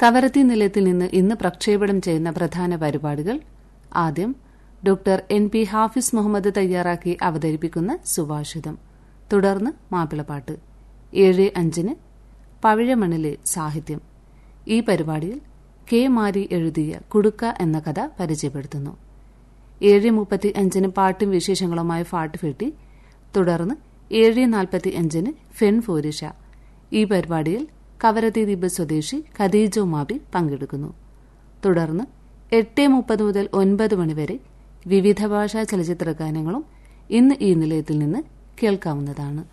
കവരത്തി നിലയത്തിൽ നിന്ന് ഇന്ന് പ്രക്ഷേപണം ചെയ്യുന്ന പ്രധാന പരിപാടികൾ ആദ്യം doctor N P Hafiz Muhammad തയ്യാറാക്കി അവതരിപ്പിക്കുന്ന സുഭാഷിതം തുടർന്ന് മാപ്പിളപ്പാട്ട് ഏഴ് അഞ്ചിന് പവിഴമണിലെ സാഹിത്യം ഈ പരിപാടിയിൽ കെ മാരി എഴുതിയ കുടുക്ക എന്ന കഥ പരിചയപ്പെടുത്തുന്നു ഏഴ് മുപ്പത്തി അഞ്ചിന് പാട്ടും വിശേഷങ്ങളുമായി ഫാട്ട് ഫെട്ടി തുടർന്ന് ഏഴ് നാൽപ്പത്തി അഞ്ചിന് ഫെൻ ഫോരിഷ ഈ പരിപാടിയിൽ കവരത്തി ദ്വീപ് സ്വദേശി ഖദീജോ മാബി പങ്കെടുക്കുന്നു തുടർന്ന് എട്ട് മുപ്പത് മുതൽ ഒൻപത് മണിവരെ വിവിധ ഭാഷാ ചലച്ചിത്ര ഗാനങ്ങളും ഇന്ന് ഈ നിലയത്തിൽ നിന്ന് കേൾക്കാവുന്നതാണ്